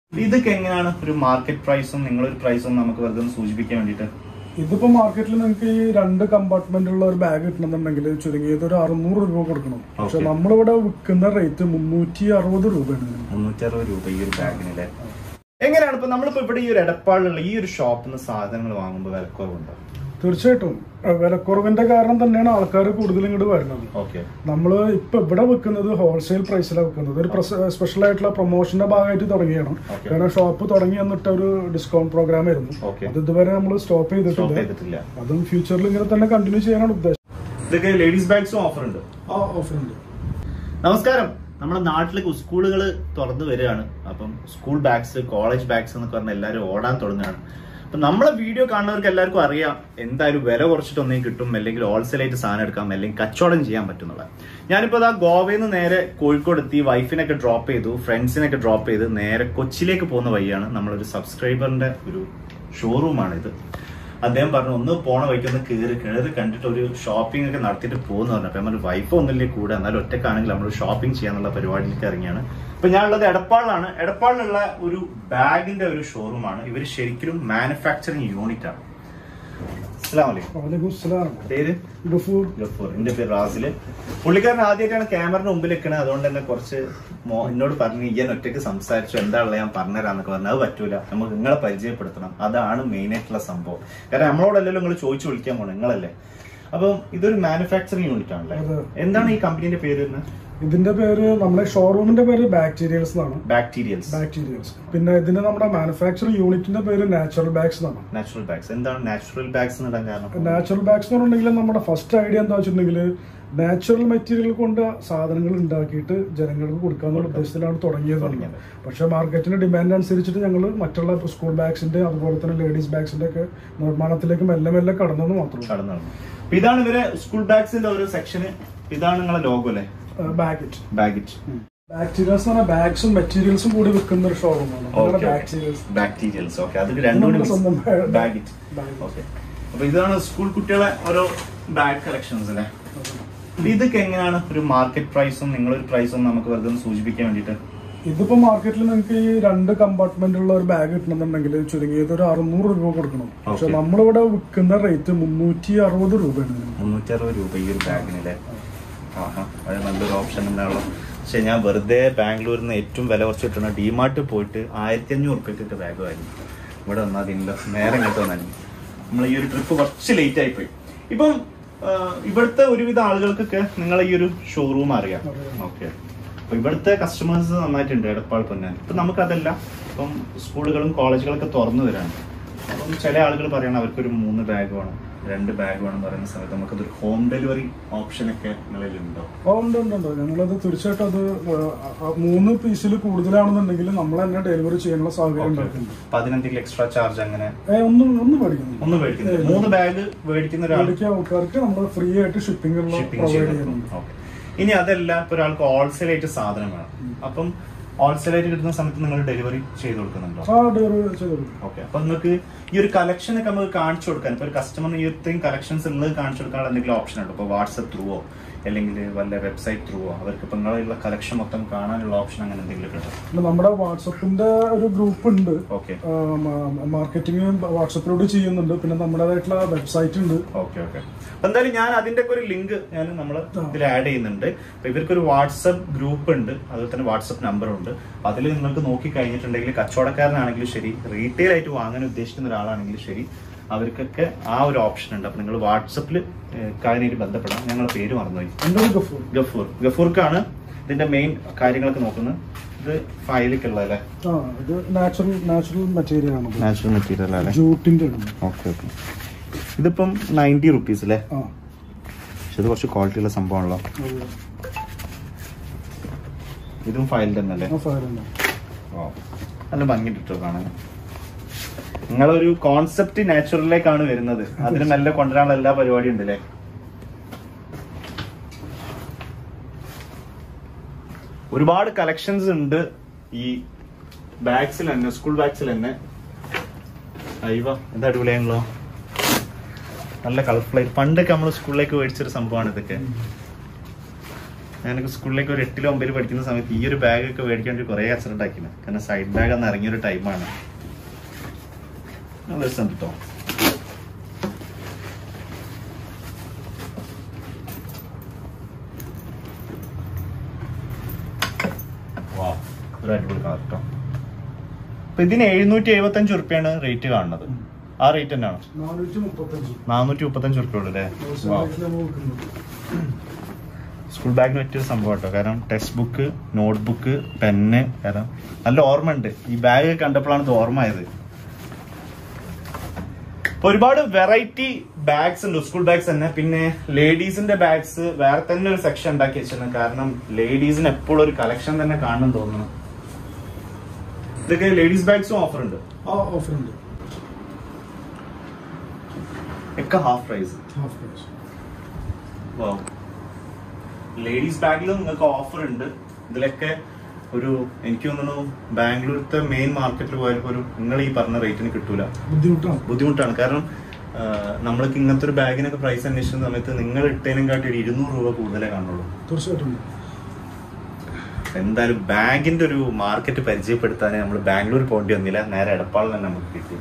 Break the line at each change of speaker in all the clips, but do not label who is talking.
ഇതൊക്കെ എങ്ങനെയാണ് ഒരു മാർക്കറ്റ് പ്രൈസും നിങ്ങളൊരു പ്രൈസും നമുക്ക് വെറുതെ ഒന്ന് സൂചിപ്പിക്കാൻ വേണ്ടിയിട്ട്
ഇതിപ്പോ മാർക്കറ്റിൽ നിങ്ങൾക്ക് ഈ രണ്ട് കമ്പാർട്ട്മെന്റ് ഉള്ള ഒരു ബാഗ് കിട്ടണമെന്നുണ്ടെങ്കിൽ ചുരുങ്ങിയത് ഒരു അറുന്നൂറ് രൂപ കൊടുക്കണം പക്ഷെ
Okay.
നമ്മളിവിടെ വിൽക്കുന്ന റേറ്റ് മുന്നൂറ്റി അറുപത് രൂപയാണ് ഇതിന്.
മുന്നൂറ്റി അറുപത് രൂപ ഈ ഒരു ബാഗിനല്ലേ എങ്ങനെയാണ് ഇപ്പൊ നമ്മളിപ്പോ ഇവിടെ ഈ ഒരു എടപ്പാളിലുള്ള ഈ ഒരു ഷോപ്പിൽ നിന്ന് സാധനങ്ങൾ വാങ്ങുമ്പോൾ വിലക്കുറവുണ്ടോ
തീർച്ചയായിട്ടും അഹ് വിലക്കുറവിന്റെ കാരണം തന്നെയാണ് ആൾക്കാർ കൂടുതൽ ഇങ്ങോട്ട് വരുന്നത്
ഓക്കെ
നമ്മൾ ഇപ്പൊ ഇവിടെ വെക്കുന്നത് ഹോൾസെയിൽ പ്രൈസിലാണ് വെക്കുന്നത് ഒരു സ്പെഷ്യൽ ആയിട്ടുള്ള പ്രൊമോഷന്റെ ഭാഗമായിട്ട് തുടങ്ങിയാണ്
Okay.
കാരണം ഷോപ്പ് തുടങ്ങി എന്നിട്ട് ഒരു ഡിസ്കൗണ്ട് പ്രോഗ്രാം ആയിരുന്നു
Okay.
അത് ഇതുവരെ നമ്മൾ സ്റ്റോപ്പ്
സ്റ്റോപ്പ്
ചെയ്തിട്ടില്ല
ചെയ്തിട്ടില്ല
അതും ഫ്യൂച്ചറിൽ ഇങ്ങനെ തന്നെ കണ്ടിന്യൂ ചെയ്യാനാണ് ഉദ്ദേശം
ഇതൊക്കെ ലേഡീസ് ബാഗ്സും ഓഫർ ഉണ്ട്
ആ ഓഫർ ഉണ്ട്
നമസ്കാരം നമ്മുടെ നാട്ടിലേക്ക് സ്കൂളുകൾ തുറന്നു വരികയാണ് അപ്പം സ്കൂൾ ബാഗ്സ് കോളേജ് ബാഗ്സ് എന്നൊക്കെ പറഞ്ഞാൽ എല്ലാവരും ഓടാൻ തുടങ്ങുകയാണ് അപ്പൊ നമ്മളെ വീഡിയോ കാണുന്നവർക്ക് എല്ലാവർക്കും അറിയാം എന്തായാലും വില കുറച്ചിട്ട് ഒന്നെങ്കിൽ കിട്ടും അല്ലെങ്കിൽ ഹോൾസെയിൽ ആയിട്ട് സാധനം എടുക്കാം അല്ലെങ്കിൽ കച്ചവടം ചെയ്യാൻ പറ്റുന്നുള്ള ഞാനിപ്പോ അതാ ഗോവയിൽ നിന്ന് നേരെ കോഴിക്കോട് എത്തി വൈഫിനൊക്കെ ഡ്രോപ്പ് ചെയ്തു ഫ്രണ്ട്സിനൊക്കെ ഡ്രോപ്പ് ചെയ്ത് നേരെ കൊച്ചിയിലേക്ക് പോകുന്ന വഴിയാണ് നമ്മളൊരു സബ്സ്ക്രൈബറിന്റെ ഒരു ഷോറൂമാണ് ഇത് അദ്ദേഹം പറഞ്ഞു ഒന്ന് പോണ വഴിക്ക് ഒന്ന് കയറി കയറി കണ്ടിട്ട് ഒരു ഷോപ്പിംഗ് ഒക്കെ നടത്തിയിട്ട് പോകുന്നു പറഞ്ഞു അപ്പൊ നമ്മൾ വൈഫ് ഒന്നില്ലേ കൂടെ എന്നാലും ഒറ്റക്കാണെങ്കിൽ നമ്മൾ ഷോപ്പിംഗ് ചെയ്യാന്നുള്ള പരിപാടിയിലേക്ക് ഇറങ്ങിയാണ് ഇപ്പൊ ഞാനുള്ളത് എടപ്പാളിലാണ് എടപ്പാളിലുള്ള ഒരു ബാഗിന്റെ ഒരു ഷോറൂമാണ് ഇവർ ശരിക്കും മാനുഫാക്ചറിങ് യൂണിറ്റ് ആണ് അസ്സലാമു അലൈക്കും
വലൈക്കും അസ്സലാം
പേര്
ഗഫൂർ
ഗഫൂർ എന്റെ പേര് റാസില് പുള്ളിക്കാരൻ ആദ്യമായിട്ടാണ് ക്യാമറയുടെ മുമ്പിൽ നിൽക്കണത് അതുകൊണ്ട് തന്നെ കുറച്ച് മോ- എന്നോട് പറഞ്ഞു ഇയ്യാൻ ഒറ്റയ്ക്ക് സംസാരിച്ചു എന്താണുള്ളത് ഞാൻ പറഞ്ഞുതരാന്നൊക്കെ പറഞ്ഞു അത് പറ്റൂല നമുക്ക് നിങ്ങളെ പരിചയപ്പെടുത്തണം അതാണ് മെയിൻ ആയിട്ടുള്ള സംഭവം കാരണം നമ്മളോടല്ലല്ലോ നിങ്ങൾ ചോദിച്ചു വിളിക്കാൻ പോകണം നിങ്ങളല്ലേ അപ്പം ഇതൊരു മാനുഫാക്ചറിങ് യൂണിറ്റ് ആണല്ലേ
അതെ.
എന്താണ് ഈ കമ്പനീന്റെ പേര് വരുന്നത്
ഇതിന്റെ പേര് നമ്മുടെ ഷോറൂമിന്റെ പേര് ബാക്ടീരിയൽസ് എന്നാണ്
ബാക്ടീരിയൽസ്
ബാക്ടീരിയൽസ് പിന്നെ ഇതിന്റെ നമ്മുടെ മാനുഫാക്ചറിംഗ് യൂണിറ്റിന്റെ പേര് നാച്ചുറൽ ബാഗ്സ് എന്നാണ്
നാച്ചുറൽ ബാഗ്സ് എന്താണ് നാച്ചുറൽ ബാഗ്സ് എന്നിടാൻ കാരണം
നാച്ചുറൽ ബാഗ്സ് എന്ന് പറഞ്ഞിട്ടുണ്ടെങ്കിൽ നമ്മുടെ ഫസ്റ്റ് ഐഡിയ എന്താ വെച്ചിട്ടുണ്ടെങ്കിൽ നാച്ചുറൽ മെറ്റീരിയൽ കൊണ്ട് സാധനങ്ങൾ ഉണ്ടാക്കിയിട്ട് ജനങ്ങൾക്ക് കൊടുക്കാന്നുള്ള ഉദ്ദേശത്തിലാണ് തുടങ്ങിയത്
തുടങ്ങിയത്.
പക്ഷെ മാർക്കറ്റിന്റെ ഡിമാൻഡ് അനുസരിച്ചിട്ട് ഞങ്ങൾ മറ്റുള്ള സ്കൂൾ ബാഗ്സിന്റെ അതുപോലെ തന്നെ ലേഡീസ് ബാഗ്സിന്റെ ഒക്കെ നിർമ്മാണത്തിലേക്ക് മെല്ലെ മെല്ലെ കടന്നെന്ന് മാത്രം
കടന്നു നടന്നു. അപ്പൊ ഇതാണ് ഇവരെ സ്കൂൾ ബാഗ്സിന്റെ ഒരു സെക്ഷന് ഇതാണ് നിങ്ങളെ ലോഗോ അല്ലേ
ബാഗിറ്റ്
ബാഗിറ്റ്
ബാക്ടീരിയൽസ് എന്ന് പറഞ്ഞാൽ ബാഗ്സും മെറ്റീരിയൽസും കൂടി വിൽക്കുന്ന ഒരു ഷോറൂമാണ്
Okay.
ബാക്ടീരിയൽസ്
ബാക്ടീരിയൽസ് ഓക്കെ അത് രണ്ടും
നമ്മുടെ സ്വന്തം
ബാഗിറ്റ് ഓക്കെ അപ്പൊ ഇതാണ് സ്കൂൾ കുട്ടികളെ ഓരോ ബാഗ് കളക്ഷൻസ് അല്ലേ അപ്പൊ ഇതൊക്കെ എങ്ങനെയാണ് ഒരു മാർക്കറ്റ് പ്രൈസും നിങ്ങളൊരു പ്രൈസും നമുക്ക് വെറുതെ ഒന്ന് സൂചിപ്പിക്കാൻ വേണ്ടിയിട്ട്
ഇതിപ്പോ മാർക്കറ്റിൽ നിങ്ങൾക്ക് ഈ രണ്ട് കമ്പാർട്ട്മെന്റ് ഉള്ള ഒരു ബാഗ് കിട്ടണമെന്നുണ്ടെങ്കിൽ ചുരുങ്ങിയത് ഒരു അറുന്നൂറ് രൂപ കൊടുക്കണം പക്ഷെ
Okay.
നമ്മളിവിടെ വിൽക്കുന്ന റേറ്റ് മുന്നൂറ്റി അറുപത് രൂപയാണ് ഇതിന്.
മുന്നൂറ്റി അറുപത് രൂപ ഈ ഒരു ബാഗിനല്ലേ ആഹാ അത് നല്ലൊരു ഓപ്ഷൻ തന്നെയാണല്ലോ പക്ഷെ ഞാൻ വെറുതെ ബാംഗ്ലൂരിൽ നിന്ന് ഏറ്റവും വില കുറച്ച് കിട്ടുന്ന ഡിമാർട്ട് പോയിട്ട് ആയിരത്തി അഞ്ഞൂറ് റുപ്യക്ക് ബാഗ് വാങ്ങി ഇവിടെ വന്നാൽ അതില്ല നേരെ ഇങ്ങോട്ട് വന്നാൽ നമ്മൾ ഈ ഒരു ട്രിപ്പ് കുറച്ച് ലേറ്റ് ആയി പോയി ഇപ്പം ആ, ഇവിടുത്തെ ഒരുവിധ ആളുകൾക്കൊക്കെ നിങ്ങളെ ഈ ഒരു ഷോറൂം അറിയാം
അറിയാം.
ഓക്കെ അപ്പൊ ഇവിടുത്തെ കസ്റ്റമേഴ്സ് നന്നായിട്ടുണ്ട് എടപ്പാൾ പൊന്നാൻ ഇപ്പൊ നമുക്കതല്ല ഇപ്പം സ്കൂളുകളും കോളേജുകളൊക്കെ തുറന്നു വരാണ് അപ്പം ചില ആളുകൾ പറയണം അവർക്കൊരു മൂന്ന് ബാഗ് വേണം രണ്ട് ബാഗ് വേണം പറയുന്ന സമയത്ത് നമുക്കതൊരു ഹോം ഡെലിവറി ഓപ്ഷൻ ഒക്കെ നിങ്ങളിൽ ഉണ്ടോ
ഓ ഉണ്ട് ഉണ്ട് ഉണ്ട് ഞങ്ങളത് തീർച്ചയായിട്ടും അത് ആ, ആ മൂന്ന് പീസിൽ കൂടുതലാണെന്നുണ്ടെങ്കിൽ നമ്മൾ തന്നെ ഡെലിവറി ചെയ്യാനുള്ള സൗകര്യം ഉണ്ടാക്കുന്നുണ്ട്
അപ്പൊ അതിനെന്തെങ്കിലും എക്സ്ട്രാ ചാർജ് അങ്ങനെ
ഏ ഒന്നും ഒന്നും മേടിക്കുന്നില്ല
ഒന്നും മേടിക്കുന്നില്ല മൂന്ന് ബാഗ് മേടിക്കുന്ന ഒരാൾ
മേടിക്കുന്ന ആൾക്കാർക്ക് നമ്മൾ ഫ്രീ ആയിട്ട് ഷിപ്പിംഗ്
ഷിപ്പിംഗ്
പ്രൊവൈഡ്
ചെയ്ത്
ചെയ്യുന്നുണ്ട്
ഓക്കെ ഇനി അതല്ല ഇപ്പൊ ഒരാൾക്ക് ഹോൾസെയിൽ ആയിട്ട് സാധനം വേണം അപ്പം ഹോൾസെയിൽ ആയിട്ട് കിട്ടുന്ന സമയത്ത് നിങ്ങൾ ഡെലിവറി ചെയ്ത് കൊടുക്കുന്നുണ്ടോ
ആ ഡെലിവറി ചെയ്തു കൊടുക്കും.
ഓക്കെ അപ്പൊ നിങ്ങൾക്ക് ഈ ഒരു കളക്ഷൻ ഒക്കെ നമുക്ക് കാണിച്ചു കൊടുക്കാൻ ഇപ്പൊ ഒരു കസ്റ്റമറിന് ഈ ഇത്രയും കളക്ഷൻസ് ഉള്ളത് കാണിച്ചു കൊടുക്കാനുള്ള എന്തെങ്കിലും ഓപ്ഷൻ ഉണ്ടോ ഇപ്പൊ വാട്സപ്പ് ത്രൂവോ അല്ലെങ്കിൽ വല്ല വെബ്സൈറ്റ് ത്രൂവോ അവർക്ക് ഇപ്പൊ നിങ്ങളുള്ള കളക്ഷൻ മൊത്തം കാണാനുള്ള ഓപ്ഷൻ അങ്ങനെ എന്തെങ്കിലും ഉണ്ടോ
പിന്നെ നമ്മുടെ വാട്സപ്പിന്റെ ഒരു ഗ്രൂപ്പ് ഉണ്ട്
ഓക്കെ
മാർക്കറ്റിംഗ് വാട്സപ്പിലൂടെ ചെയ്യുന്നുണ്ട് പിന്നെ നമ്മുടേതായിട്ടുള്ള വെബ്സൈറ്റ് ഉണ്ട്
ഓക്കെ ഓക്കെ അപ്പൊ എന്തായാലും ഞാൻ അതിന്റെ ഒക്കെ ഒരു ലിങ്ക് ഞാൻ നമ്മൾ ഇതിൽ ആഡ് ചെയ്യുന്നുണ്ട് അപ്പൊ ഇവർക്കൊരു വാട്സപ്പ് ഗ്രൂപ്പ് ഉണ്ട് അതുപോലെ തന്നെ വാട്സപ്പ് നമ്പറും ഉണ്ട് അപ്പൊ അതിൽ നിങ്ങൾക്ക് നോക്കി കഴിഞ്ഞിട്ടുണ്ടെങ്കിൽ കച്ചവടക്കാരനാണെങ്കിലും ശരി റീറ്റെയിൽ ആയിട്ട് വാങ്ങാൻ ഉദ്ദേശിക്കുന്ന ഒരാളാണെങ്കിലും ശരി അവർക്കൊക്കെ ആ ഒരു ഓപ്ഷൻ ഉണ്ട് അപ്പൊ നിങ്ങൾ വാട്സപ്പിൽ കാര്യമായിട്ട് ബന്ധപ്പെടാം ഞങ്ങളുടെ പേര് മറന്നുപോയി
എൻ്റെ ഒരു ഗഫൂർ
ഗഫൂർ ഗഫൂർക്കാണ് ഇതിന്റെ മെയിൻ കാര്യങ്ങളൊക്കെ നോക്കുന്നത് ഇത് ഫയലിക്കുള്ള അല്ലേ
ആ ഇത് നാച്ചുറൽ നാച്ചുറൽ മെറ്റീരിയൽ ആണ്
നാച്ചുറൽ മെറ്റീരിയൽ അല്ലേ
ജൂട്ടിന്റെ ആണ്
ഓക്കെ ഓക്കെ ഇതിപ്പം നയൻറ്റി റുപ്പീസ് അല്ലേ
ആ
പക്ഷെ ഇത് കുറച്ച് ക്വാളിറ്റി ഉള്ള സംഭവമാണല്ലോ
അത്
ഇതും ഫയൽ തന്നെ അല്ലേ
ആ ഫയലുണ്ട്
നല്ല ഭംഗിട്ടോ കാണാൻ നിങ്ങളൊരു കോൺസെപ്റ്റ് നാച്ചുറലിലേക്കാണ് വരുന്നത് അതിന് നല്ല കൊണ്ടുവരാനുള്ള എല്ലാ പരിപാടിയും ഉണ്ട് അല്ലേ ഒരുപാട് കളക്ഷൻസ് ഉണ്ട് ഈ ബാഗ്സിൽ തന്നെ സ്കൂൾ ബാഗ്സിൽ തന്നെ അയ്യോ എന്താ അടിപൊളിയാണല്ലോ നല്ല കളർഫുൾ ആയിട്ട് പണ്ടൊക്കെ നമ്മൾ സ്കൂളിലേക്ക് മേടിച്ചൊരു സംഭവമാണ് ഇതൊക്കെ ഞാനൊക്കെ സ്കൂളിലേക്ക് ഒരു എട്ടിലോ ഒമ്പതിൽ പഠിക്കുന്ന സമയത്ത് ഈ ഒരു ബാഗ് ഒക്കെ മേടിക്കാൻ വേണ്ടി കുറേ കച്ചറ ഉണ്ടാക്കിന് കാരണം സൈഡ് ബാഗ് അന്ന് ഇറങ്ങിയൊരു ടൈമാണ് നല്ല രസം കേട്ടോ Wow. ഒരു അടിപൊളി കളർ കേട്ടോ അപ്പൊ ഇതിന് എഴുന്നൂറ്റി എഴുപത്തി അഞ്ച് ഉറുപ്പ്യാണ് റേറ്റ് കാണുന്നത് ആ റേറ്റ് തന്നെയാണ്
നാനൂറ്റി മുപ്പത്തഞ്ച്
നാനൂറ്റി മുപ്പത്തഞ്ച് ഉറുപ്പ്യ ഉള്ളൂ അല്ലേ
ഹോൾസെയിൽ
Wow.
റേറ്റിലാണ് കൊടുക്കുന്നത്
സ്കൂൾ ബാഗിന് പറ്റിയൊരു സംഭവം കേട്ടോ കാരണം text book note book pen കാരണം നല്ല ഓർമ്മ ഉണ്ട് ഈ ബാഗ് കണ്ടപ്പോഴാണ് ഇത് ഓർമ്മ ആയത് ഇപ്പൊ ഒരുപാട് വെറൈറ്റി ബാഗ്സ് ഉണ്ട് സ്കൂൾ ബാഗ്സ് തന്നെ പിന്നെ ലേഡീസിന്റെ ബാഗ്സ് വേറെ തന്നെ ഒരു സെക്ഷൻ ഉണ്ടാക്കി വെച്ചിട്ടുണ്ട് കാരണം ലേഡീസിന് എപ്പോഴും ഒരു കളക്ഷൻ തന്നെ കാണണം തോന്നുന്നു ഇതൊക്കെ ലേഡീസ് ബാഗ്സും ഓഫർ ഉണ്ട്
ആ ഓഫർ ഉണ്ട്
ഒക്കെ half price
half price
ladies ബാഗിലും നിങ്ങൾക്ക് ഓഫർ ഉണ്ട് ഇതിലൊക്കെ ഒരു എനിക്ക് തോന്നുന്നു ബാംഗ്ലൂരത്തെ മെയിൻ മാർക്കറ്റിൽ പോയപ്പോ ഒരു നിങ്ങൾ ഈ പറഞ്ഞ റേറ്റിന് കിട്ടൂല
ബുദ്ധിമുട്ടാണ്
ബുദ്ധിമുട്ടാണ് കാരണം ആ, നമ്മൾക്ക് ഇങ്ങനത്തെ ഒരു ബാഗിനൊക്കെ പ്രൈസ് അന്വേഷിക്കുന്ന സമയത്ത് നിങ്ങൾ ഇട്ടതിനും കാട്ടി ഒരു ഇരുന്നൂറ് രൂപ കൂടുതലേ കാണുള്ളൂ
തീർച്ചയായിട്ടും
എന്തായാലും ബാഗിന്റെ ഒരു മാർക്കറ്റ് പരിചയപ്പെടുത്താൻ നമ്മൾ ബാംഗ്ലൂർ പോകേണ്ടി വന്നില്ല നേരെ എടപ്പാളിൽ തന്നെ നമുക്ക് കിട്ടി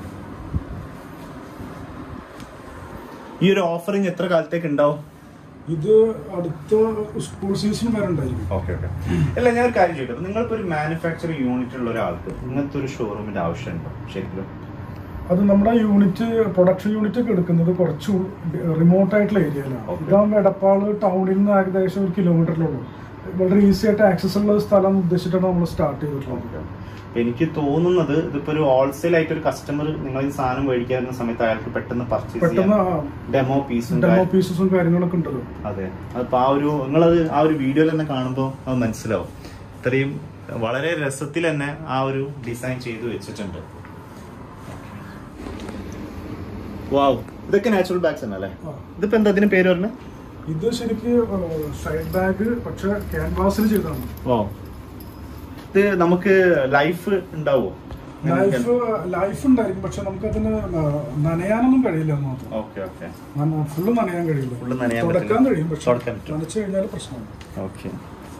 ഈ ഒരു ഓഫറിങ് എത്ര കാലത്തേക്ക് ഉണ്ടാവും
ഇത് അടുത്ത സ്കൂൾ സീസൺ വരെ ഉണ്ടായിരിക്കും
ഓക്കെ ഓക്കെ അല്ല ഞാൻ ഒരു കാര്യം ചോദിക്കട്ടെ നിങ്ങളിപ്പോ ഒരു മാനുഫാക്ചറിംഗ് യൂണിറ്റ് ഉള്ള ഒരാൾക്ക് ഇങ്ങനത്തെ ഒരു ഷോറൂമിന്റെ ആവശ്യമുണ്ടോ ശരിക്കും
അത് നമ്മുടെ യൂണിറ്റ് പ്രൊഡക്ഷൻ യൂണിറ്റ് ഒക്കെ എടുക്കുന്നത് കുറച്ച് റിമോട്ട് ആയിട്ടുള്ള ഏരിയയിലാണ്
Okay.
ഇതാകുമ്പോൾ എടപ്പാള് ടൗണിൽ നിന്ന് ഏകദേശം ഒരു കിലോമീറ്ററിലുള്ളൂ വളരെ ഈസി ആയിട്ട് ആക്സസ് ഉള്ള സ്ഥലം ഉദ്ദേശിച്ചിട്ടാണ് നമ്മൾ സ്റ്റാർട്ട് ചെയ്തിട്ടുള്ളത്
അപ്പൊ എനിക്ക് തോന്നുന്നത് ഇതിപ്പോ ഒരു ഹോൾസെയിൽ ആയിട്ട് ഒരു കസ്റ്റമർ നിങ്ങൾ ഈ സാധനം മേടിക്കാൻ വരുന്ന സമയത്ത് അയാൾക്ക് പെട്ടെന്ന് പർച്ചേസ്
പെട്ടെന്ന്
ചെയ്യാം ഡെമോ പീസും
ഡെമോ പീസസും കാര്യങ്ങളൊക്കെ ഉണ്ടല്ലോ
അതെ അപ്പൊ ആ ഒരു നിങ്ങളത് ആ ഒരു വീഡിയോയിൽ തന്നെ കാണുമ്പോൾ അത് മനസ്സിലാവും ഇത്രയും വളരെ രസത്തിൽ തന്നെ ആ ഒരു ഡിസൈൻ ചെയ്തു വെച്ചിട്ടുണ്ട് വാവ് ഇതൊക്കെ നാച്ചുറൽ ബാഗ്സ് തന്നെ അല്ലേ
ആ.
ഇതിപ്പോ എന്താ ഇതിന് പേര് പറഞ്ഞത്
ഇത് ശരിക്ക് സൈഡ് ബാഗ് പക്ഷെ ക്യാൻവാസിൽ ചെയ്തതാണ്
ഓ ഇത് നമുക്ക് ലൈഫ് ഉണ്ടാവോ
ലൈഫ് ലൈഫ് ഉണ്ടായിരിക്കും പക്ഷെ നമുക്കതിന് ആ, നനയാനൊന്നും കഴിയില്ല എന്ന് മാത്രം
ഓക്കെ ഓക്കെ
ഫുള്ള് നനയാൻ കഴിയില്ല
Full നനയാൻ
തുടക്കാൻ
പറ്റില്ല.
കഴിയും പക്ഷെ
തുടക്കാൻ പറ്റും.
നനച്ചു കഴിഞ്ഞാൽ പ്രശ്നമാണ്
ഓക്കെ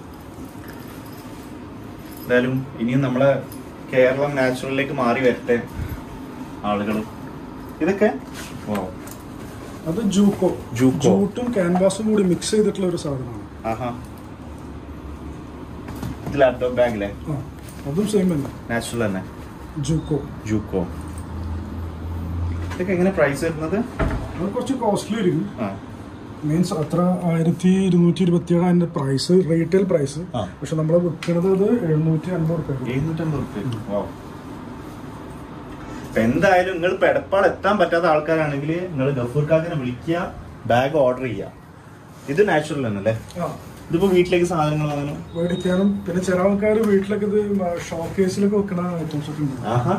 എന്തായാലും ഇനിയും നമ്മളെ കേരളം നാച്ചുറലിലേക്ക് മാറി വരട്ടെ ആളുകളും ഇതൊക്കെ ഓ
അത് ജൂക്കോ
ജൂക്കോ.
ജൂട്ടും ക്യാൻവാസും കൂടി മിക്സ് ചെയ്തിട്ടുള്ള ഒരു സാധനമാണ്
ആഹാ ഇത് ലാപ്ടോപ്പ് ബാഗിലെ
ആ അതും സെയിം തന്നെ
നാച്ചുറൽ തന്നെ
ജൂക്കോ
ജൂക്കോ ഇതൊക്കെ എങ്ങനെ പ്രൈസ് വരുന്നത്
അത് കുറച്ച് കോസ്റ്റ്ലി ആയിരിക്കും
ആ
മീൻസ് അത്ര ആയിരത്തി ഇരുന്നൂറ്റി ഇരുപത്തി ഏഴ് അതിന്റെ പ്രൈസ് റീറ്റെയിൽ പ്രൈസ്
ആ.
പക്ഷെ നമ്മൾ വിൽക്കുന്നത് അത് എഴുന്നൂറ്റി അൻപത് റുപ്യ
എഴുന്നൂറ്റമ്പത് റുപ്യ വൗ. ഇപ്പൊ എന്തായാലും നിങ്ങൾ ഇപ്പൊ എടപ്പാട് എത്താൻ പറ്റാത്ത ആൾക്കാരാണെങ്കിൽ നിങ്ങൾ ഗഫൂർ കാക്കിനെ വിളിക്കുക ബാഗ് ഓർഡർ ചെയ്യുക ഇത് നാച്ചുറൽ തന്നെ അല്ലേ
ആ
ഇതിപ്പോ വീട്ടിലേക്ക് സാധനങ്ങൾ വാങ്ങാനും
മേടിക്കാനും പിന്നെ ചില ആൾക്കാർ വീട്ടിലൊക്കെ ഇത് ഷോ കേസിലൊക്കെ വെക്കണ ഐറ്റംസ് ഒക്കെ ഉണ്ട്
ആഹാ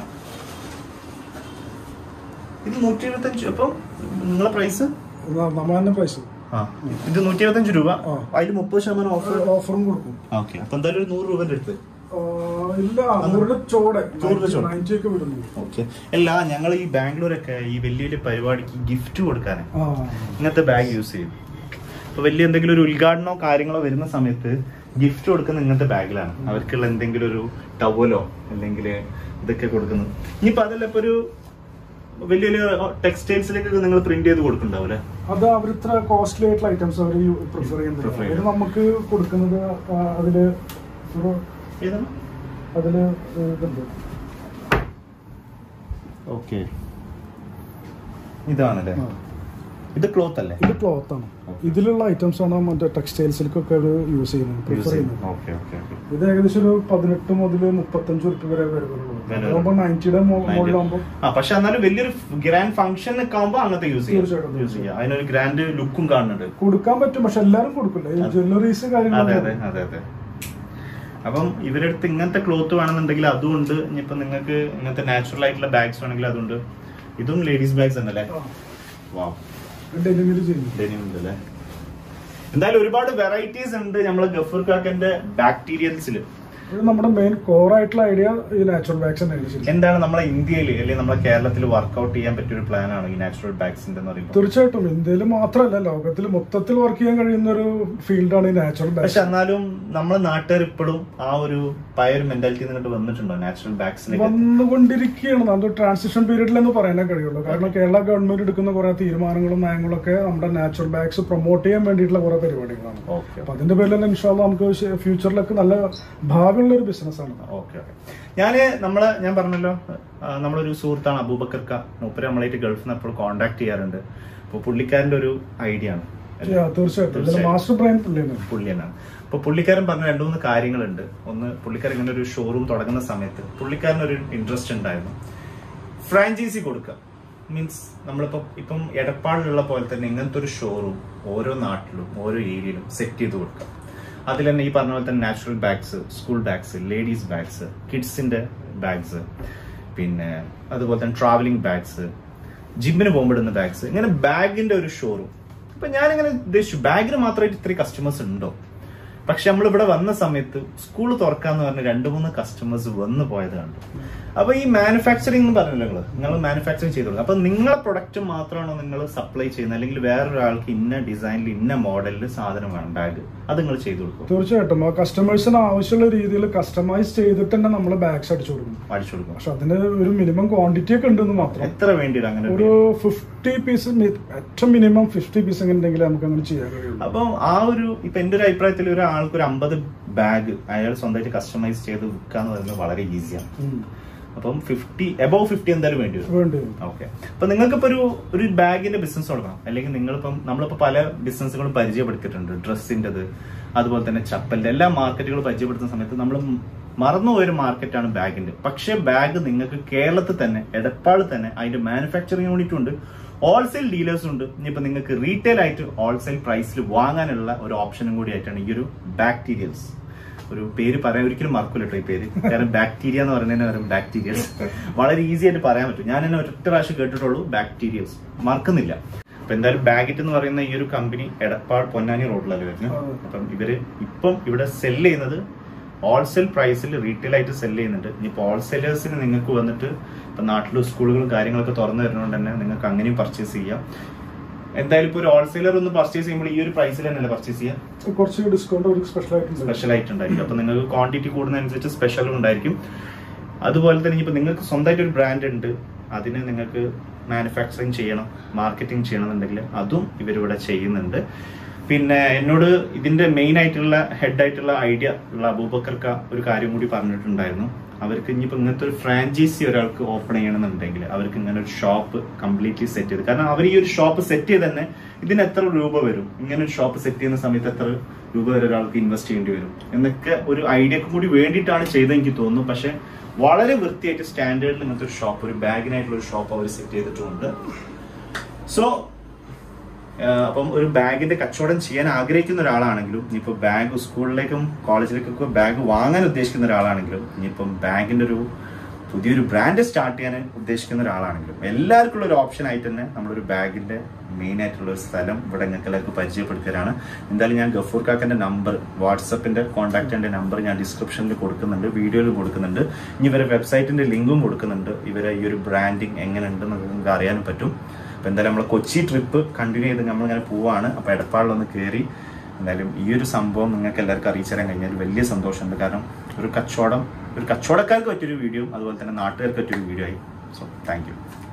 ഇത് നൂറ്റി എഴുപത്തഞ്ച് അപ്പം നിങ്ങളെ പ്രൈസ്
നമ്മൾ തന്നെ പ്രൈസ്
ആ ഇത് നൂറ്റി എഴുപത്തഞ്ച് രൂപ
ആ.
അതിൽ മുപ്പത് ശതമാനം ഓഫർ
ഓഫറും കൊടുക്കും
ഓക്കെ അപ്പൊ എന്തായാലും ഒരു നൂറ് രൂപന്റെ അടുത്ത്
ആ, ഇല്ല നൂറിന്റെ ചോടെ
നൂറിന്റെ ചോടെ.
നയൻറ്റി ഒക്കെ വരുന്നു
ഓക്കെ അല്ല ഞങ്ങൾ ഈ ബാംഗ്ലൂരൊക്കെ ഈ വലിയ വലിയ പരിപാടിക്ക് ഗിഫ്റ്റ് കൊടുക്കാനേ
ആ
ഇങ്ങനത്തെ ബാഗ് യൂസ് ചെയ്യും അപ്പൊ വലിയ എന്തെങ്കിലും ഒരു ഉദ്ഘാടനമോ കാര്യങ്ങളോ വരുന്ന സമയത്ത് ഗിഫ്റ്റ് കൊടുക്കുന്ന ഇങ്ങനത്തെ ബാഗിലാണ് അവർക്കുള്ള എന്തെങ്കിലും ഒരു ടവലോ അല്ലെങ്കിൽ ഇതൊക്കെ കൊടുക്കുന്നത് ഇനിയിപ്പോ അതല്ല ഇപ്പൊ ഒരു വലിയ വലിയ ടെക്സ്റ്റൈൽസിലേക്ക് നിങ്ങൾ പ്രിന്റ് ചെയ്ത് കൊടുക്കുന്നുണ്ടാവൂലെ
അത് അവർ ഇത്ര കോസ്റ്റ്ലി ആയിട്ടുള്ള ഐറ്റംസ് അവർ പ്രിഫർ ചെയ്യുന്നത്
Prefer
അവര്
ചെയ്യും.
നമുക്ക് കൊടുക്കുന്നത് ആ, അതില് ഒരു
ഏതാണ്
അതില് ഇതുണ്ട്
ഓക്കെ ഇതാണല്ലേ
ആ.
ഇത് ക്ലോത്ത് അല്ലേ
ഇത് ക്ലോത്ത് ആണ്
Okay.
ഇതിലുള്ള ഐറ്റംസ് ആണ് മറ്റേ ടെക്സ്റ്റൈൽസിലേക്കൊക്കെ അവർ യൂസ് ചെയ്യുന്നത് പ്രിഫർ ചെയ്യുന്നത്
ഓക്കെ ഓക്കെ ഓക്കെ
ഇത് ഏകദേശം ഒരു പതിനെട്ട് മുതൽ മുപ്പത്തഞ്ച് ഉറുപ്പ് വരെ വരുന്നുള്ളൂ
വില
അതാകുമ്പോൾ നയൻറ്റിയുടെ മുകളിലാകുമ്പോൾ
ആ പക്ഷെ എന്നാലും വലിയൊരു ഗ്രാൻഡ് ഫംഗ്ഷൻ ഒക്കെ ആകുമ്പോൾ അങ്ങനത്തെ യൂസ് ചെയ്യാം
തീർച്ചയായിട്ടും.
യൂസ് ചെയ്യാം അതിനൊരു ഗ്രാൻഡ് ലുക്കും കാണുന്നുണ്ട്
കൊടുക്കാൻ പറ്റും പക്ഷെ എല്ലാരും കൊടുക്കില്ല ഈ ജ്വല്ലറീസ്
അതെ അതെ
കാര്യങ്ങളൊക്കെ
അതെ അതെ അപ്പം ഇവരുടെ അടുത്ത് ഇങ്ങനത്തെ ക്ലോത്ത് വേണമെന്നുണ്ടെങ്കിൽ അതുകൊണ്ട് ഇനിയിപ്പോ നിങ്ങൾക്ക് ഇങ്ങനത്തെ നാച്ചുറൽ ആയിട്ടുള്ള ബാഗ്സ് വേണമെങ്കിൽ അതുണ്ട് ഇതും ലേഡീസ് ബാഗ്സ് തന്നെയല്ലേ വാ
ഡെലിവറി ചെയ്യുന്നു
ഡെനിം ഉണ്ട് അല്ലേ എന്തായാലും ഒരുപാട് വെറൈറ്റീസ് ഉണ്ട് നമ്മളെ ഗഫൂർ കാക്കന്റെ ബാക്ടീരിയൽസിൽ
ഇത് നമ്മുടെ മെയിൻ കോർ ആയിട്ടുള്ള ഐഡിയ ഈ നാച്ചുറൽ ബാഗ്സ് തന്നെയാണ് ശരിക്കും
എന്താണ് നമ്മളെ ഇന്ത്യയിൽ അല്ലെങ്കിൽ നമ്മളെ കേരളത്തിൽ വർക്ക്ഔട്ട് ചെയ്യാൻ പറ്റിയ ഒരു പ്ലാൻ ആണ് ഈ നാച്ചുറൽ ബാഗ്സിന്റെ എന്ന് പറയുമ്പോൾ
തീർച്ചയായിട്ടും ഇന്ത്യയിൽ മാത്രമല്ല ലോകത്തിൽ മൊത്തത്തിൽ വർക്ക് ചെയ്യാൻ കഴിയുന്ന ഒരു ഫീൽഡാണ് ഈ നാച്ചുറൽ ബാഗ്സ്
പക്ഷെ എന്നാലും നമ്മളെ നാട്ടുകാർ ഇപ്പോഴും ആ ഒരു പഴയ ഒരു മെന്റാലിറ്റി നിന്നിട്ട് വന്നിട്ടുണ്ടോ നാച്ചുറൽ ബാഗ്സിലേക്ക്
വന്നുകൊണ്ടിരിക്കുകയാണ് നമ്മുടെ ട്രാൻസിഷൻ പീരീഡിൽ എന്ന് പറയാനേ കഴിയുള്ളൂ കാരണം കേരള ഗവൺമെന്റ് എടുക്കുന്ന കുറെ തീരുമാനങ്ങളും നയങ്ങളും ഒക്കെ നമ്മുടെ നാച്ചുറൽ ബാഗ്സ് പ്രൊമോട്ട് ചെയ്യാൻ വേണ്ടിയിട്ടുള്ള കുറെ പരിപാടികളാണ്
ഓക്കെ
അപ്പൊ അതിന്റെ പേരിൽ തന്നെ ഇൻഷാല്ല നമുക്ക് ഫ്യൂച്ചറിലൊക്കെ നല്ല ഭാവിയുള്ള ഒരു ബിസിനസ് ആണ്
ഓക്കെ ഓക്കെ ഞാന് നമ്മള് ഞാൻ പറഞ്ഞല്ലോ ആ, നമ്മളൊരു സുഹൃത്താണ് അബൂബക്കർക്ക മൂപ്പര് നമ്മളായിട്ട് ഗൾഫിൽ നിന്ന് എപ്പോഴും കോണ്ടാക്ട് ചെയ്യാറുണ്ട് അപ്പോൾ പുള്ളിക്കാരന്റെ ഒരു ഐഡിയ ആണ്
Yeah, തീർച്ചയായിട്ടും ഇതിന്റെ മാസ്റ്റർ ബ്രെയിൻ പുള്ളിയാണ്
പുള്ളി തന്നെയാണ് അപ്പൊ പുള്ളിക്കാരൻ പറഞ്ഞ രണ്ടു മൂന്ന് കാര്യങ്ങളുണ്ട് ഒന്ന് പുള്ളിക്കാരൻ ഇങ്ങനെ ഒരു ഷോറൂം തുടങ്ങുന്ന സമയത്ത് പുള്ളിക്കാരന് ഒരു ഇൻട്രസ്റ്റ് ഉണ്ടായിരുന്നു ഫ്രാഞ്ചൈസി കൊടുക്കുക മീൻസ് നമ്മളിപ്പോ ഇപ്പം എടപ്പാടിലുള്ള പോലെ തന്നെ ഇങ്ങനത്തെ ഒരു ഷോറൂം ഓരോ നാട്ടിലും ഓരോ ഏരിയയിലും സെറ്റ് ചെയ്ത് കൊടുക്കുക അതിൽ തന്നെ ഈ പറഞ്ഞ പോലെ തന്നെ natural bags school bags ladies bags കിഡ്സിന്റെ ബാഗ്സ് പിന്നെ അതുപോലെ തന്നെ ട്രാവലിംഗ് ബാഗ്സ് ജിമ്മിന് പോകുമ്പോൾ ഇടുന്ന ബാഗ്സ് ഇങ്ങനെ ബാഗിന്റെ ഒരു ഷോറൂം ഇപ്പൊ ഞാനിങ്ങനെ ഉദ്ദേശിച്ചു ബാഗിന് മാത്രമായിട്ട് ഇത്രയും കസ്റ്റമേഴ്സ് ഉണ്ടോ പക്ഷെ നമ്മൾ ഇവിടെ വന്ന സമയത്ത് സ്കൂൾ തുറക്കാന്ന് പറഞ്ഞ രണ്ട് മൂന്ന് കസ്റ്റമേഴ്സ് വന്നു പോയത് കണ്ടു അപ്പൊ ഈ മാനുഫാക്ചറിംഗ് എന്ന് പറഞ്ഞല്ലോ നിങ്ങള് നിങ്ങൾ മാനുഫാക്ചറിങ് ചെയ്തു കൊടുക്കും അപ്പൊ നിങ്ങളെ പ്രൊഡക്റ്റ് മാത്രമാണോ നിങ്ങൾ സപ്ലൈ ചെയ്യുന്നത് അല്ലെങ്കിൽ വേറൊരാൾക്ക് ഇന്ന ഡിസൈനിൽ ഇന്ന മോഡലിൽ സാധനം വേണം ബാഗ് അത് നിങ്ങൾ ചെയ്തു കൊടുക്കും
തീർച്ചയായിട്ടും ആ കസ്റ്റമേഴ്സിന് ആവശ്യമുള്ള രീതിയിൽ കസ്റ്റമൈസ് ചെയ്തിട്ട് തന്നെ നമ്മൾ ബാഗ്സ് അടിച്ചു കൊടുക്കും
അടിച്ചു കൊടുക്കും
പക്ഷെ അതിന് ഒരു മിനിമം ക്വാണ്ടിറ്റി ഒക്കെ ഉണ്ടെന്ന് മാത്രം
എത്ര വേണ്ടി അങ്ങനെ ഒരു
ഒരു ഫിഫ്റ്റി പീസ് ഏറ്റവും മിനിമം ഫിഫ്റ്റി പീസ് ഒക്കെ ഉണ്ടെങ്കിൽ നമുക്ക് അങ്ങനെ ചെയ്യാൻ കഴിയുള്ളൂ
അപ്പം ആ ഒരു ഇപ്പൊ എന്റെ ഒരു അഭിപ്രായത്തിൽ ഒരാൾക്ക് ഒരു അമ്പത് ബാഗ് അയാൾ സ്വന്തമായിട്ട് കസ്റ്റമൈസ് ചെയ്ത് വിൽക്കാന്ന് പറയുന്നത് വളരെ ഈസിയാണ്
ഉം.
അപ്പം ഫിഫ്റ്റി എബവ് ഫിഫ്റ്റി എന്തായാലും വേണ്ടി വരും
വേണ്ടി വരും.
ഓക്കെ അപ്പൊ നിങ്ങൾക്കിപ്പോ ഒരു ഒരു ബാഗിന്റെ ബിസിനസ് തുടങ്ങണം അല്ലെങ്കിൽ നിങ്ങളിപ്പം നമ്മളിപ്പോ പല ബിസിനസ്സുകളും പരിചയപ്പെടുത്തിയിട്ടുണ്ട് ഡ്രസ്സിന്റേത് അതുപോലെ തന്നെ ചപ്പലിന്റെ എല്ലാ മാർക്കറ്റുകളും പരിചയപ്പെടുത്തുന്ന സമയത്ത് നമ്മൾ മറന്നുപോയൊരു മാർക്കറ്റാണ് ബാഗിന്റെ പക്ഷേ ബാഗ് നിങ്ങൾക്ക് കേരളത്തിൽ തന്നെ എടപ്പാളിൽ തന്നെ അതിന്റെ മാനുഫാക്ചറിംഗ് യൂണിറ്റ് ഉണ്ട് ഹോൾസെയിൽ ഡീലേഴ്സ് ഉണ്ട് ഇനിയിപ്പോ നിങ്ങൾക്ക് റീറ്റെയിൽ ആയിട്ട് ഹോൾസെയിൽ പ്രൈസിൽ വാങ്ങാനുള്ള ഒരു ഓപ്ഷനും കൂടി ആയിട്ടാണ് ഈ ഒരു ബാക്ടീരിയൽസ് ഒരു പേര് പറയാൻ ഒരിക്കലും മറക്കൂല കേട്ടോ ഈ പേര് കാരണം ബാക്ടീരിയ എന്ന് പറയുന്നതിന് പകരം ബാക്ടീരിയൽസ് വളരെ ഈസി ആയിട്ട് പറയാൻ പറ്റും ഞാൻ എന്നെ ഒറ്റ പ്രാവശ്യം കേട്ടിട്ടുള്ളൂ ബാക്ടീരിയൽസ് മറക്കുന്നില്ല അപ്പൊ എന്തായാലും ബാഗിറ്റ് എന്ന് പറയുന്ന ഈ ഒരു കമ്പനി എടപ്പാൾ പൊന്നാനി റോഡിലല്ലേ വരുന്നത്
അതെ.
അപ്പം ഇവര് ഇപ്പം ഇവിടെ സെല് ചെയ്യുന്നത് ഹോൾസെയിൽ പ്രൈസിൽ റീറ്റെയിൽ ആയിട്ട് സെല് ചെയ്യുന്നുണ്ട് ഇനിയിപ്പോൾ ഹോൾസെയിലേഴ്സിന് നിങ്ങൾക്ക് വന്നിട്ട് ഇപ്പൊ നാട്ടിലും സ്കൂളുകളും കാര്യങ്ങളൊക്കെ തുറന്നു വരുന്നതുകൊണ്ട് തന്നെ നിങ്ങൾക്ക് അങ്ങനെയും പർച്ചേസ് ചെയ്യാം എന്തായാലും ഇപ്പോൾ ഒരു ഹോൾസെയിലർ ഒന്ന് പർച്ചേസ് ചെയ്യുമ്പോൾ ഈ ഒരു പ്രൈസിൽ തന്നെയല്ലേ പർച്ചേസ് ചെയ്യാം
കുറച്ച് ഡിസ്കൗണ്ട് ഒരു സ്പെഷ്യൽ ആയിട്ടുണ്ട്
സ്പെഷ്യൽ ആയിട്ട് ഉണ്ടായിരിക്കും അപ്പൊ നിങ്ങൾക്ക് ക്വാണ്ടിറ്റി കൂടുന്നതനുസരിച്ച് സ്പെഷ്യലും ഉണ്ടായിരിക്കും അതുപോലെ തന്നെ ഇനിയിപ്പോൾ നിങ്ങൾക്ക് സ്വന്തമായിട്ട് ഒരു ബ്രാൻഡ് ഉണ്ട് അതിന് നിങ്ങൾക്ക് മാനുഫാക്ചറിങ് ചെയ്യണം മാർക്കറ്റിംഗ് ചെയ്യണമെന്നുണ്ടെങ്കിൽ അതും ഇവരിവിടെ ചെയ്യുന്നുണ്ട് പിന്നെ എന്നോട് ഇതിന്റെ മെയിൻ ആയിട്ടുള്ള ഹെഡ് ആയിട്ടുള്ള ഐഡിയ ഉള്ള അബൂബക്കർക്ക ഒരു കാര്യം കൂടി പറഞ്ഞിട്ടുണ്ടായിരുന്നു അവർക്ക് ഇനിയിപ്പോൾ ഇങ്ങനത്തെ ഒരു ഫ്രാഞ്ചൈസി ഒരാൾക്ക് ഓപ്പൺ ചെയ്യണമെന്നുണ്ടെങ്കിൽ അവർക്ക് ഇങ്ങനെ ഒരു ഷോപ്പ് കംപ്ലീറ്റ്ലി സെറ്റ് ചെയ്ത് കാരണം അവർ ഈ ഒരു ഷോപ്പ് സെറ്റ് ചെയ്ത് തന്നെ ഇതിന് എത്ര രൂപ വരും ഇങ്ങനെ ഒരു ഷോപ്പ് സെറ്റ് ചെയ്യുന്ന സമയത്ത് എത്ര രൂപ വരെ ഒരാൾക്ക് ഇൻവെസ്റ്റ് ചെയ്യേണ്ടി വരും എന്നൊക്കെ ഒരു ഐഡിയക്ക് കൂടി വേണ്ടിയിട്ടാണ് ചെയ്തത് എനിക്ക് തോന്നുന്നു പക്ഷെ വളരെ വൃത്തിയായിട്ട് സ്റ്റാൻഡേർഡിൽ ഇങ്ങനത്തെ ഒരു ഷോപ്പ് ഒരു ബാഗിനായിട്ടുള്ള ഒരു ഷോപ്പ് അവർ സെറ്റ് ചെയ്തിട്ടുണ്ട് സോ അപ്പം ഒരു ബാഗിന്റെ കച്ചവടം ചെയ്യാൻ ആഗ്രഹിക്കുന്ന ഒരാളാണെങ്കിലും ഇനിയിപ്പോൾ ബാഗ് സ്കൂളിലേക്കും കോളേജിലേക്കൊക്കെ ബാഗ് വാങ്ങാൻ ഉദ്ദേശിക്കുന്ന ഒരാളാണെങ്കിലും ഇനിയിപ്പം ബാഗിന്റെ ഒരു പുതിയൊരു ബ്രാൻഡ് സ്റ്റാർട്ട് ചെയ്യാൻ ഉദ്ദേശിക്കുന്ന ഒരാളാണെങ്കിലും എല്ലാവർക്കും ഉള്ള ഒരു ഓപ്ഷൻ ആയിട്ട് തന്നെ നമ്മളൊരു ബാഗിന്റെ മെയിൻ ആയിട്ടുള്ള ഒരു സ്ഥലം ഇവിടെ നിങ്ങൾക്ക് എല്ലാവർക്കും പരിചയപ്പെടുത്തലാണ് എന്തായാലും ഞാൻ ഗഫൂർ കാക്കന്റെ നമ്പർ വാട്സപ്പിന്റെ കോൺടാക്റ്റിന്റെ നമ്പർ ഞാൻ ഡിസ്ക്രിപ്ഷനിൽ കൊടുക്കുന്നുണ്ട് വീഡിയോയിൽ കൊടുക്കുന്നുണ്ട് ഇനി ഇവരെ വെബ്സൈറ്റിന്റെ ലിങ്കും കൊടുക്കുന്നുണ്ട് ഇവരെ ഈ ഒരു ബ്രാൻഡിങ് എങ്ങനെ ഉണ്ടെന്ന് നിങ്ങൾക്ക് അറിയാനും പറ്റും അപ്പൊ എന്തായാലും നമ്മൾ കൊച്ചി ട്രിപ്പ് കണ്ടിന്യൂ ചെയ്ത് നമ്മളിങ്ങനെ പോവാണ് അപ്പൊ എടപ്പാളിലൊന്ന് കയറി എന്തായാലും ഈ ഒരു സംഭവം നിങ്ങൾക്ക് എല്ലാവർക്കും അറിയിച്ചു തരാൻ കഴിഞ്ഞാൽ വലിയ സന്തോഷമുണ്ട് കാരണം ഒരു കച്ചവടം ഒരു കച്ചവടക്കാർക്ക് പറ്റിയൊരു വീഡിയോ അതുപോലെ തന്നെ നാട്ടുകാർക്ക് പറ്റിയൊരു വീഡിയോ ആയി സോ താങ്ക് യു